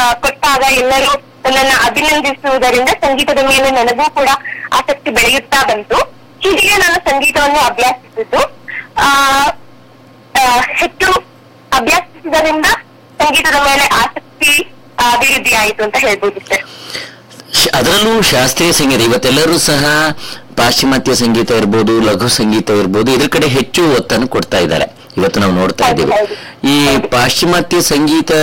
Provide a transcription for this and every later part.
ಕೊಟ್ಟಾಗ ಎಲ್ಲರೂ ನನ್ನನ್ನ ಅಭಿನಂದಿಸುವುದರಿಂದ ಸಂಗೀತದ ಮೇಲೆ ನನಗೂ ಕೂಡ ಆಸಕ್ತಿ ಬೆಳೆಯುತ್ತಾ ಬಂತು ಹೀಗೆ ನಾನು ಸಂಗೀತವನ್ನು ಅಭ್ಯಾಸಿಸಿದ್ದು ಆ ಆ, ಹೆಚ್ಚು ಅಭ್ಯಾಸಿಸಿದ್ದರಿಂದ ಸಂಗೀತದ ಮೇಲೆ ಆಸಕ್ತಿ ಆ, ಅಭಿವೃದ್ಧಿ ಆಯಿತು ಅಂತ ಹೇಳ್ಬೋದು ಸರ್ ಶ- ಅದರಲ್ಲೂ ಶಾಸ್ತ್ರೀಯ ಸಂಗೀತ ಇವತ್ತೆಲ್ಲರೂ ಸಹ ಪಾಶ್ಚಿಮಾತ್ಯ ಸಂಗೀತ ಇರ್ಬೋದು ಲಘು ಸಂಗೀತ ಇರ್ಬೋದು ಇದ್ರ ಕಡೆ ಹೆಚ್ಚು ಒತ್ತನ್ನು ಕೊಡ್ತಾ ಇದ್ದಾರೆ ಇವತ್ತು ನಾವು ನೋಡ್ತಾ ಹೌದು, ಇದ್ದೀವಿ ಹೌದು. ಈ ಪಾಶ್ಚಿಮಾತ್ಯ ಸಂಗೀತ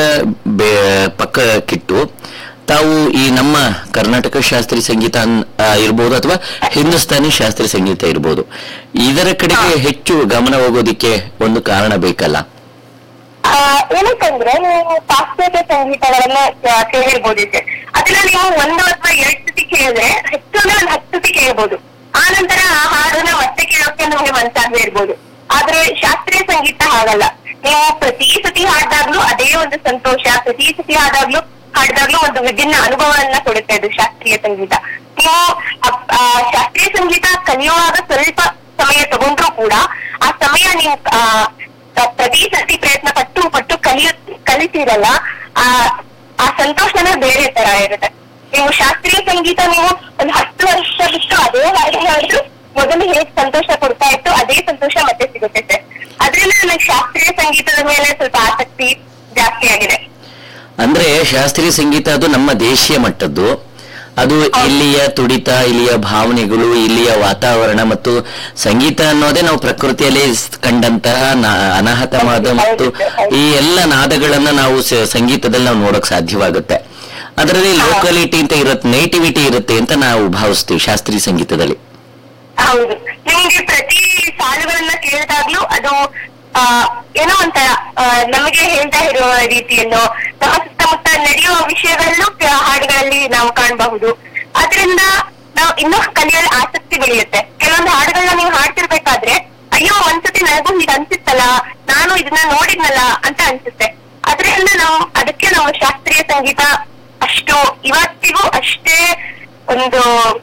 ಬೆ- ಪಕ್ಕಕ್ಕಿಟ್ಟು ತಾವು ಈ ನಮ್ಮ ಕರ್ನಾಟಕ ಶಾಸ್ತ್ರೀಯ ಸಂಗೀತ ಅನ್- ಆ, ಇರ್ಬೋದು ಅಥವಾ ಹಿಂದೂಸ್ತಾನಿ ಶಾಸ್ತ್ರೀಯ ಸಂಗೀತ ಇರ್ಬೋದು ಇದರ ಕಡೆಗೆ ಹೆಚ್ಚು ಗಮನ ಹೋಗೋದಿಕ್ಕೆ ಒಂದು ಕಾರಣ ಬೇಕಲ್ಲ ಆ, ಏನಕ್ಕಂದ್ರೆ ನೀವು ಪಾಶ್ಚಾತ್ಯ ಸಂಗೀತಗಳನ್ನ ಆ, ಕೇಳಿರ್ಬೋದು ಸರ್ ಅದನ್ನ ನೀವು ಒಂದು ಅಥವಾ ಎರಡು ಸತಿ ಕೇಳಿದ್ರೆ ಹೆಚ್ಚು ಅಂದ್ರೆ ಒಂದು ಹತ್ತು ಸತಿ ಕೇಳ್ಬೋದು ಆ ನಂತರ ಆ ಹಾಡನ್ನ ಮತ್ತೆ ಕೇಳೋಕೆ ನಮ್ಗೆ ಮನ್ಸಾಗದೇ ಇರ್ಬೋದು ಆದ್ರೆ ಶಾಸ್ತ್ರೀಯ ಸಂಗೀತ ಹಾಗಲ್ಲ ನೀವು ಪ್ರತಿ ಸತಿ ಹಾಡ್ದಾಗ್ಲೂ ಅದೇ ಒಂದು ಸಂತೋಷ ಪ್ರತಿ ಸತಿ ಹಾಡಾಗ್ಲೂ ಹಾಡ್ದಾಗ್ಲೂ ಒಂದು ವಿಭಿನ್ನ ಅನುಭವವನ್ನ ಕೊಡುತ್ತೆ ಅದು ಶಾಸ್ತ್ರೀಯ ಸಂಗೀತ ನೀವು ಅಪ್- ಆ, ಶಾಸ್ತ್ರೀಯ ಸಂಗೀತ ಕಲಿಯುವಾಗ ಸ್ವಲ್ಪ ಸಮಯ ತಗೊಂಡ್ರು ಕೂಡ ಆ ಸಮಯ ನೀವು ಆ, ತ- ಪ್ರತಿ ಸತಿ ಪ್ರಯತ್ನ ಪಟ್ಟು ಪಟ್ಟು ಕಲಿಯ ಕಲಿತೀರಲ್ಲ ಆ ಆ ಸಂತೋಷನೇ ಬೇರೆ ತರ ಇರುತ್ತೆ ನೀವು ಶಾಸ್ತ್ರೀಯ ಸಂಗೀತ ನೀವು ಒಂದು ಹತ್ತು ವರ್ಷ ಬಿಟ್ಟು ಅದೇ ಹಾಡು ಹಾಡಿದ್ರು ಮೊದಲು ಹೇಗೆ ಸಂತೋಷ ಕೊಡ್ತಾ ಇತ್ತು ಅದೇ ಸಂತೋಷ ಮತ್ತೆ ಸಿಗುತ್ತೆ ಸರ್ ಅದ್ರಿಂದ ನನಗೆ ಶಾಸ್ತ್ರೀಯ ಸಂಗೀತದ ಮೇಲೆ ಸ್ವಲ್ಪ ಆಸಕ್ತಿ ಜಾಸ್ತಿ ಆಗಿದೆ ಅಂದ್ರೆ ಶಾಸ್ತ್ರೀಯ ಸಂಗೀತ ಅದು ನಮ್ಮ ದೇಶೀಯ ಮಟ್ಟದ್ದು ಅದು ಇಲ್ಲಿಯ ತುಡಿತ ಇಲ್ಲಿಯ ಭಾವನೆಗಳು ಇಲ್ಲಿಯ ವಾತಾವರಣ ಮತ್ತು ಸಂಗೀತ ಅನ್ನೋದೇ ನಾವು ಪ್ರಕೃತಿಯಲ್ಲಿ ಸ್- ಕಂಡಂತಹ ನಾ- ಅನಾಹತವಾದ ಮತ್ತು ಈ ಎಲ್ಲ ನಾದಗಳನ್ನ ನಾವು ಸ- ಸಂಗೀತದಲ್ಲಿ ನಾವು ನೋಡಕ್ ಸಾಧ್ಯವಾಗುತ್ತೆ ಅದರಲ್ಲಿ ಲೋಕಲಿಟಿ ಅಂತ ಇರುತ್ತೆ ನೇಟಿವಿಟಿ ಇರುತ್ತೆ ಅಂತ ನಾವು ಭಾವಿಸ್ತೀವಿ ಶಾಸ್ತ್ರೀಯ ಸಂಗೀತದಲ್ಲಿ ಹೌದು ನಿಮ್ಗೆ ಪ್ರತಿ ಸಾಲುಗಳನ್ನ ಕೇಳಿದಾಗ್ಲೂ ಅದು ಆ ಏನೋ ಒಂಥರ ಆ, ನಮಗೆ ಹೇಳ್ತಾ ಇರುವ ರೀತಿಯನ್ನು ನಮ್ಮ ಸುತ್ತಮುತ್ತ ನಡೆಯುವ ವಿಷಯಗಳನ್ನು ಕ- ಹಾಡುಗಳಲ್ಲಿ ನಾವು ಕಾಣಬಹುದು ಅದರಿಂದ ನಾವು ಇನ್ನೂ ಕಲಿಯಲು ಆಸಕ್ತಿ ಬೆಳೆಯುತ್ತೆ ಕೆಲವೊಂದು ಹಾಡುಗಳನ್ನ ನೀವು ಹಾಡ್ತಿರ್ಬೇಕಾದ್ರೆ ಅಯ್ಯೋ ಒಂದ್ಸತಿ ನನಗೂ ಹೀಗೆ ಅನ್ಸಿತ್ತಲ್ಲ ನಾನು ಇದನ್ನ ನೋಡಿದ್ನಲ್ಲ ಅಂತ ಅನ್ಸುತ್ತೆ ಅದರಿಂದ ನಾವು ಅದಕ್ಕೆ ನಾವು ಶಾಸ್ತ್ರೀಯ ಸಂಗೀತ ಅಷ್ಟು ಇವತ್ತಿಗೂ ಅಷ್ಟೇ ಒಂದು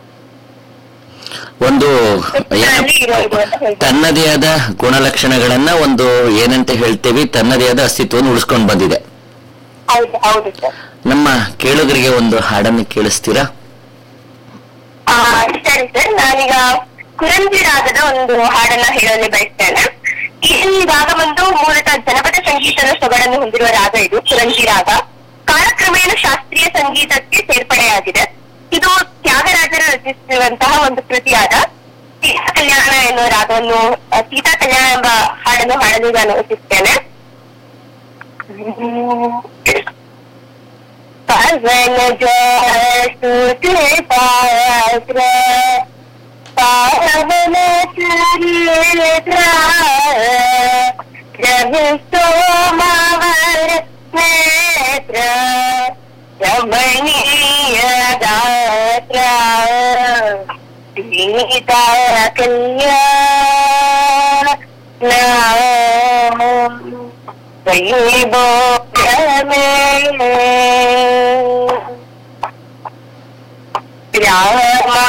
ಒಂದು ಏನ- ಅಲ್ಲಿ ಇರೋದು ಅಂತ ಹೇಳ್ತಾರೆ. ತನ್ನದೇ ಆದ ಗುಣಲಕ್ಷಣಗಳನ್ನ ಒಂದು ಏನಂತ ಹೇಳ್ತೇವೆ ತನ್ನದೇ ಆದ ಅಸ್ತಿತ್ವವನ್ನು ಉಳಿಸ್ಕೊಂಡು ಬಂದಿದೆ ಹೌದು ಹೌದು ಸರ್ ನಮ್ಮ ಕೇಳುಗರಿಗೆ ಒಂದು ಹಾಡನ್ನು ಕೇಳಿಸ್ತೀರಾ ಆ, ಸರಿ ಸರ್ ನಾನೀಗ ಕುರಂಜಿ ರಾಗದ ಒಂದು ಹಾಡನ್ನ ಹೇಳಲು ಬಯಸ್ತೇನೆ ಈ ರಾಗ ಬಂದು ಮೂಲತಃ ಜನಪದ ಸಂಗೀತದ ಸೊಗಡನ್ನು ಹೊಂದಿರುವ ರಾಗ ಇದು ಕುರಂಜಿ ರಾಗ ಕಾಲಕ್ರಮೇಣ ಶಾಸ್ತ್ರೀಯ ಸಂಗೀತಕ್ಕೆ ಸೇರ್ಪಡೆಯಾಗಿದೆ ಇದು ತ್ಯಾಗರಾಜರು ರಚಿಸಿರುವಂತಹ ಒಂದು ಕೃತಿಯಾದ ಸೀತಾ ಕಲ್ಯಾಣ ಎನ್ನುವ ರಾಗವನ್ನು ಆ, ಸೀತಾ ಕಲ್ಯಾಣ ಎಂಬ ಹಾಡನ್ನು ಹಾಡಲು ನಾನು ರಚಿಸ್ತೇನೆ ಪವನ ಜೋತೆ ಪಾತ್ರ ಪಾವನ ಚರಿತ್ರ ರವಿ ಸೋಮವರ ನೇತ್ರ ರಮಣೀಯ ಗಾತ್ರ ಸೀತಾ ಕಲ್ಯಾಣ ರಾಮ